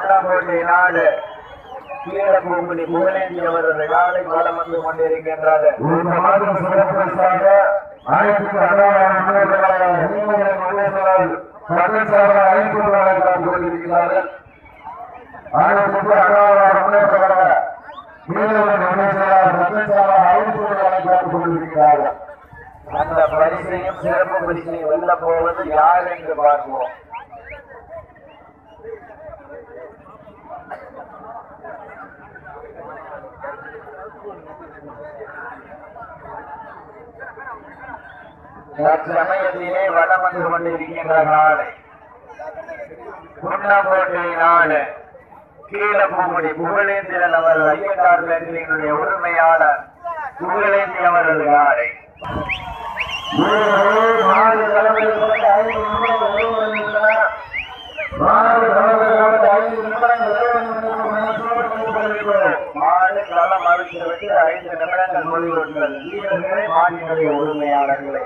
கோட்டை நாடு கீழப்பூங்குடி புகழேந்தி அவரது காலை காலம் வந்து கொண்டிருக்கின்றது இந்த மாதிரி சிறப்பு பரிசாக ஆயிரத்தி அறுபதாயிரம் முன்னேற்றங்களாக நீதிமன்ற முன்னேற்றங்கள் சட்டச்சார்ப ஐந்து வழங்கலாம் கொண்டிருக்கிறார்கள் ஆயிரத்தி அறுபதாயிரம் முன்னேற்றங்களாக நீதிமன்ற முன்னேற்றங்களாக சட்டச்சார்ப ஐந்து வழங்கலாம் கொண்டிருக்கிறார்கள் அந்த பரிசையும் சிறப்பு பரிசையும் வெல்ல போவது யார் என்று பார்ப்போம் தற்சமயத்திலே வடம் வந்து கொண்டிருக்கின்ற நாளை குன்னக்கோட்டை நாடு கீழப்பூமுடி புகழேந்திரன் அவர்கள் ஐயங்கார் பேக்கரியினுடைய உரிமையாளர் புகழேந்தி அவரது நாளை நாலு தலைமையில் ஐந்து நிமிடங்கள் நிறைவடைகின்றன. நாலு தலைமையில் ஐந்து நிமிடங்கள் நிறைவடைகின்றன. மாடு களம் அழித்துவிட்டு ஐந்து நிமிடங்கள் முடிவுற்றது வீரர்களே மாட்டினுடைய உரிமையாளர்களே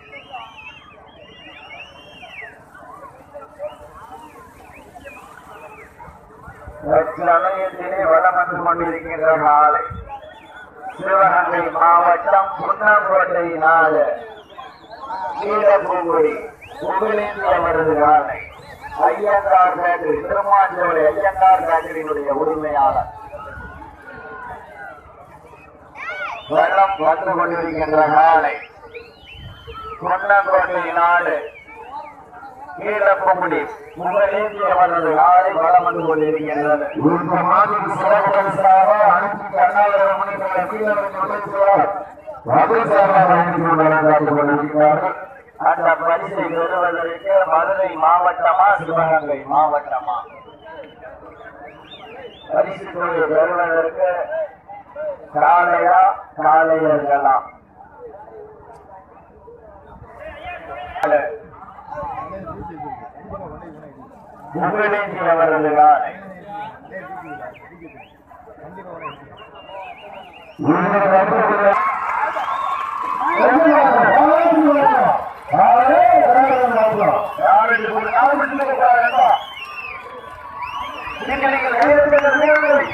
சமயத்திலே வளம் வந்து கொண்டிருக்கின்ற நாளை சிவகங்கை மாவட்டம் புன்னங்கோட்டை நாடு கீழப்பூங்குடி புகழேந்தி அவரது நாளை ஐயங்கார் பேக்கரி திருமாஞ்சோலை ஐயங்கார் பேக்கரியினுடைய உரிமையாளர் வெள்ளம் வந்து கொண்டிருக்கின்ற நாளை கொன்னங்கோட்டை நாடு கீழப்பமுடி புகழேந்தி அவரது நாளை வளம் வந்து கொண்டிருக்கின்றது இந்த மாதிரி சிறப்பு பரிசாக அனைத்து அண்ணாவிரம் முன்னேற்ற வீரர்கள் முன்னேற்றுவார் மதுசாரர் ஐந்து வழங்கலாம் கொண்டிருக்கிறார்கள் அந்த பரிசை பெறுவதற்கு மதுரை மாவட்டமா சிவகங்கை மாவட்டமா பரிசு தொகை பெறுவதற்கு காலையா காலையர்களா புகழேந்தி அவரது காலை நீங்கள் வந்து யாருக்கு ஒரு நாள் மட்டும் பாருங்க நீங்கள் நீங்கள் கையெழுத்து நேரங்களை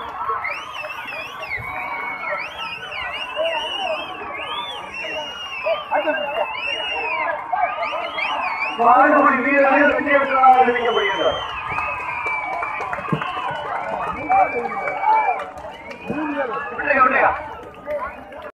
பாரம்பரிய வீரர்கள் அறிவிக்கப்படுகிறது